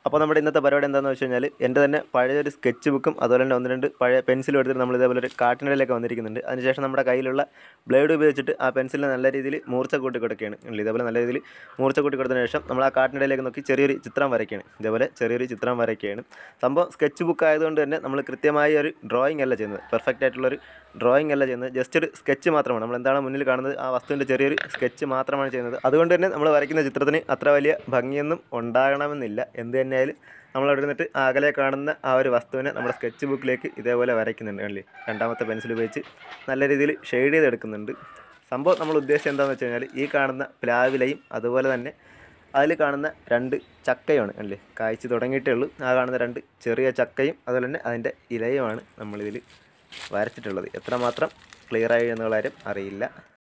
അപ്പോൾ നമ്മുടെ ഇന്നത്തെ പരിപാടി എന്താണെന്ന് വെച്ച് കഴിഞ്ഞാൽ എൻ്റെ തന്നെ പഴയൊരു സ്കെച്ച് ബുക്കും അതുപോലെ തന്നെ ഒന്ന് രണ്ട് പഴയ പെൻസിലും എടുത്തിട്ട് നമ്മൾ ഇതേപോലെ ഒരു കാട്ടിനിടയിലൊക്കെ വന്നിരിക്കുന്നുണ്ട് അതിനുശേഷം നമ്മുടെ കയ്യിലുള്ള ബ്ലേഡ് ഉപയോഗിച്ചിട്ട് ആ പെൻസിലിനെ നല്ല രീതിയിൽ മൂർച്ച കൂട്ടി കൊടുക്കുകയാണ് ഉള്ളത്. ഇതേപോലെ നല്ല രീതിയിൽ മൂർച്ച കൂട്ടി കൊടുത്തതിന് ശേഷം നമ്മൾ ആ കാട്ടിനിടയിലേക്ക് നോക്കി ചെറിയൊരു ചിത്രം വരയ്ക്കുകയാണ് ഇതേപോലെ ചെറിയൊരു ചിത്രം വരയ്ക്കുകയാണ് സംഭവം സ്കെച്ച് ബുക്ക് ആയതുകൊണ്ട് തന്നെ നമ്മൾ കൃത്യമായ ഒരു ഡ്രോയിങ് അല്ല ചെയ്യുന്നത് പെർഫെക്റ്റ് ആയിട്ടുള്ളൊരു ഡ്രോയിങ് അല്ല ചെയ്യുന്നത് ജസ്റ്റ് ഒരു സ്കെച്ച് മാത്രമാണ് നമ്മൾ എന്താണ് മുന്നിൽ കാണുന്നത് ആ വസ്തുവിൻ്റെ ചെറിയൊരു സ്കെച്ച് മാത്രമാണ് ചെയ്യുന്നത് അതുകൊണ്ട് തന്നെ നമ്മൾ വരയ്ക്കുന്ന ചിത്രത്തിന് അത്ര വലിയ ഭംഗിയൊന്നും ഉണ്ടാകണമെന്നില്ല എന്ത് തന്നെയായാലും നമ്മൾ അവിടെ ഇരുന്നിട്ട് ആ അകലെ കാണുന്ന ആ ഒരു വസ്തുവിനെ നമ്മുടെ സ്കെച്ച് ബുക്കിലേക്ക് ഇതേപോലെ വരയ്ക്കുന്നുണ്ട് കണ്ടില്ലേ രണ്ടാമത്തെ പെൻസിൽ ഉപയോഗിച്ച് നല്ല രീതിയിൽ ഷെയ്ഡ് ചെയ്തെടുക്കുന്നുണ്ട് സംഭവം നമ്മൾ ഉദ്ദേശിച്ചത് എന്താണെന്ന് വെച്ച് കഴിഞ്ഞാൽ ഈ കാണുന്ന പ്ലാവിലയും അതുപോലെ തന്നെ അതിൽ കാണുന്ന രണ്ട് ചക്കയുമാണ് അല്ലേ കായ്ച്ച് തുടങ്ങിയിട്ടേ ഉള്ളൂ ആ കാണുന്ന രണ്ട് ചെറിയ ചക്കയും അതുപോലെ തന്നെ അതിൻ്റെ ഇലയുമാണ് നമ്മളിതിൽ വരച്ചിട്ടുള്ളത് എത്രമാത്രം ക്ലിയറായി എന്നുള്ള കാര്യം അറിയില്ല